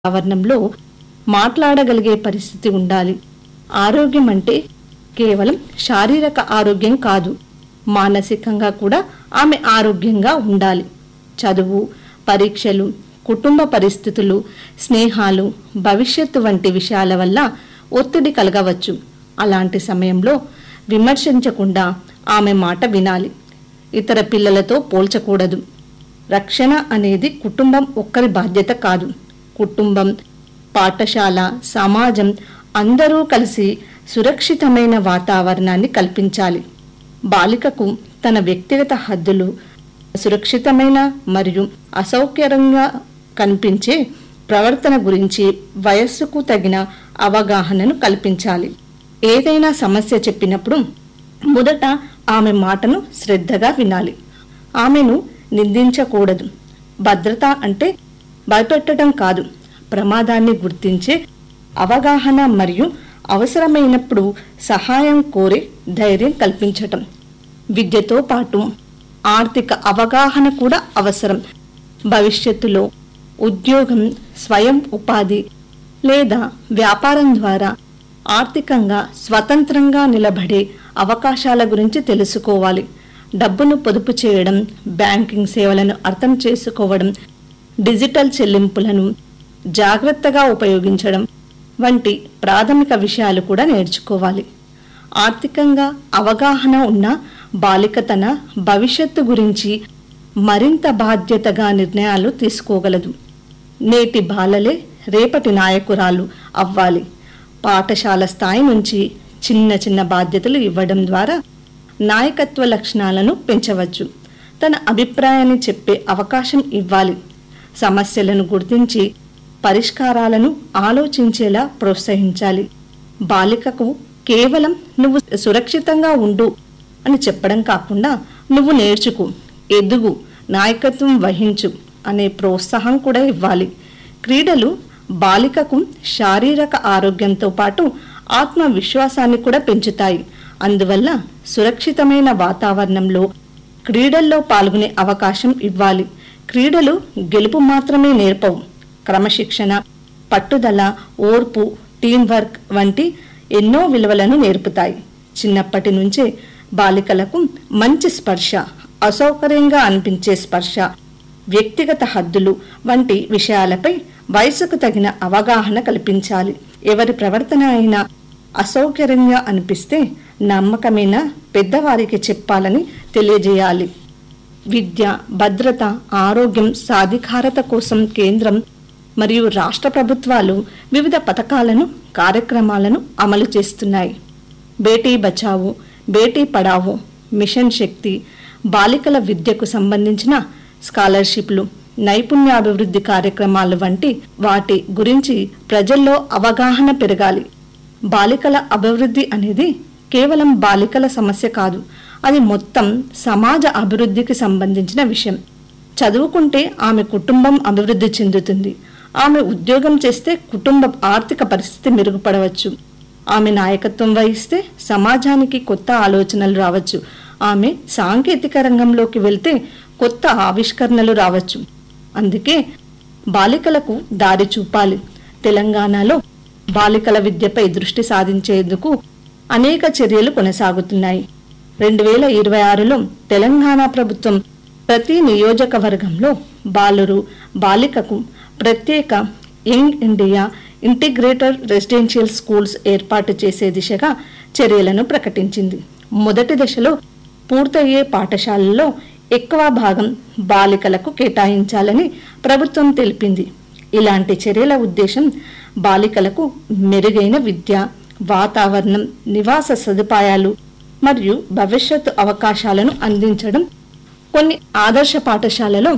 వాతావరణంలో మాట్లాడగలిగే పరిస్థితి ఉండాలి ఆరోగ్యం అంటే కేవలం శారీరక ఆరోగ్యం కాదు మానసికంగా కూడా ఆమె ఆరోగ్యంగా ఉండాలి చదువు పరీక్షలు కుటుంబ పరిస్థితులు స్నేహాలు భవిష్యత్తు వంటి విషయాల వల్ల ఒత్తిడి కలగవచ్చు అలాంటి సమయంలో విమర్శించకుండా ఆమె మాట వినాలి ఇతర పిల్లలతో పోల్చకూడదు రక్షణ అనేది కుటుంబం ఒక్కరి బాధ్యత కాదు కుటుంబం పాఠశాల సమాజం అందరూ కలిసి సురక్షితమైన వాతావరణాన్ని కల్పించాలి బాలికకు తన వ్యక్తిగత హద్దులు సురక్షితమైన మరియు అసౌకర్యంగా కనిపించే ప్రవర్తన గురించి వయస్సుకు తగిన అవగాహనను కల్పించాలి ఏదైనా సమస్య చెప్పినప్పుడు మొదట ఆమె మాటను శ్రద్ధగా వినాలి ఆమెను నిందించకూడదు భద్రత అంటే భయపెట్టడం కాదు ప్రమాదాన్ని గుర్తించే అవగాహన మరియు అవసరమైనప్పుడు సహాయం కోరే ధైర్యం కల్పించటం విద్యతో పాటు ఆర్థిక అవగాహన కూడా అవసరం భవిష్యత్తులో ఉద్యోగం స్వయం ఉపాధి లేదా వ్యాపారం ద్వారా ఆర్థికంగా స్వతంత్రంగా నిలబడే అవకాశాల గురించి తెలుసుకోవాలి డబ్బును పొదుపు చేయడం బ్యాంకింగ్ సేవలను అర్థం చేసుకోవడం డిజిటల్ చెల్లింపులను జాగ్రత్తగా ఉపయోగించడం వంటి ప్రాథమిక విషయాలు కూడా నేర్చుకోవాలి ఆర్థికంగా అవగాహన ఉన్న బాలిక తన భవిష్యత్తు గురించి మరింత బాధ్యతగా నిర్ణయాలు తీసుకోగలదు నేటి బాలలే రేపటి నాయకురాలు అవ్వాలి పాఠశాల స్థాయి నుంచి చిన్న చిన్న బాధ్యతలు ఇవ్వడం ద్వారా నాయకత్వ లక్షణాలను పెంచవచ్చు తన అభిప్రాయాన్ని చెప్పే అవకాశం ఇవ్వాలి సమస్యలను గుర్తించి పరిష్కారాలను ఆలోచించేలా ప్రోత్సహించాలి బాలికకు కేవలం నువ్వు సురక్షితంగా ఉండు అని చెప్పడం కాకుండా నువ్వు నేర్చుకు ఎదుగు నాయకత్వం వహించు అనే ప్రోత్సాహం కూడా ఇవ్వాలి క్రీడలు బాలికకు శారీరక ఆరోగ్యంతో పాటు ఆత్మవిశ్వాసాన్ని కూడా పెంచుతాయి అందువల్ల సురక్షితమైన వాతావరణంలో క్రీడల్లో పాల్గొనే అవకాశం ఇవ్వాలి క్రీడలు గెలుపు మాత్రమే నేర్పవు క్రమశిక్షణ పట్టుదల ఓర్పు టీం వర్క్ వంటి ఎన్నో విలువలను నేర్పుతాయి చిన్నప్పటి నుంచే బాలికలకు మంచి స్పర్శ అసౌకర్యంగా అనిపించే స్పర్శ వ్యక్తిగత హద్దులు వంటి విషయాలపై వయసుకు తగిన అవగాహన కల్పించాలి ఎవరి ప్రవర్తన అయినా అసౌకర్యంగా అనిపిస్తే నమ్మకమైన పెద్దవారికి చెప్పాలని తెలియజేయాలి విద్య భద్రత ఆరోగ్యం సాధికారత కోసం కేంద్రం మరియు రాష్ట్ర ప్రభుత్వాలు వివిధ పథకాలను కార్యక్రమాలను అమలు చేస్తున్నాయి బేటీ బచావో బేటీ పడావో మిషన్ శక్తి బాలికల విద్యకు సంబంధించిన స్కాలర్షిప్లు నైపుణ్యాభివృద్ధి కార్యక్రమాలు వంటి వాటి గురించి ప్రజల్లో అవగాహన పెరగాలి బాలికల అభివృద్ధి అనేది కేవలం బాలికల సమస్య కాదు అది మొత్తం సమాజ అభివృద్ధికి సంబంధించిన విషయం చదువుకుంటే ఆమె కుటుంబం అభివృద్ధి చెందుతుంది ఆమె ఉద్యోగం చేస్తే కుటుంబ ఆర్థిక పరిస్థితి మెరుగుపడవచ్చు ఆమె నాయకత్వం వహిస్తే సమాజానికి కొత్త ఆలోచనలు రావచ్చు ఆమె సాంకేతిక రంగంలోకి వెళ్తే కొత్త ఆవిష్కరణలు రావచ్చు అందుకే బాలికలకు దారి చూపాలి తెలంగాణలో బాలికల విద్యపై దృష్టి సాధించేందుకు అనేక చర్యలు కొనసాగుతున్నాయి రెండు వేల ఇరవై ఆరులో తెలంగాణ ప్రభుత్వం ప్రతి నియోజకవర్గంలో బాలురు బాలికకు ప్రత్యేక young India integrated residential schools ఏర్పాటు చేసే దిశగా చర్యలను ప్రకటించింది మొదటి దశలో పూర్తయ్యే పాఠశాలల్లో ఎక్కువ భాగం బాలికలకు కేటాయించాలని ప్రభుత్వం తెలిపింది ఇలాంటి చర్యల ఉద్దేశం బాలికలకు మెరుగైన విద్య వాతావరణం నివాస సదుపాయాలు మరియు భవిష్యత్తు అవకాశాలను అందించడం కొన్ని ఆదర్శ పాఠశాలలో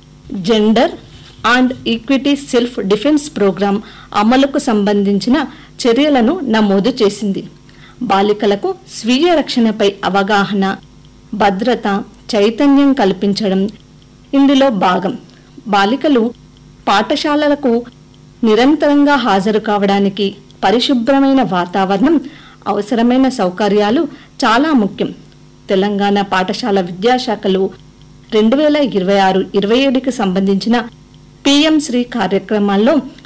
gender and equity self defence programme అమలుకు సంబంధించిన చర్యలను నమోదు చేసింది బాలికలకు స్వీయ రక్షణపై అవగాహన భద్రత చైతన్యం కల్పించడం ఇందులో భాగం బాలికలు పాఠశాలలకు నిరంతరంగా హాజరు కావడానికి పరిశుభ్రమైన వాతావరణం అవసరమైన సౌకర్యాలు చాలా ముఖ్యం తెలంగాణ పాఠశాల విద్యాశాఖలు రెండు వేల ఇరవై ఆరు ఇరవై ఏడుకి సంబంధించిన పిఎం శ్రీ కార్యక్రమాల్లో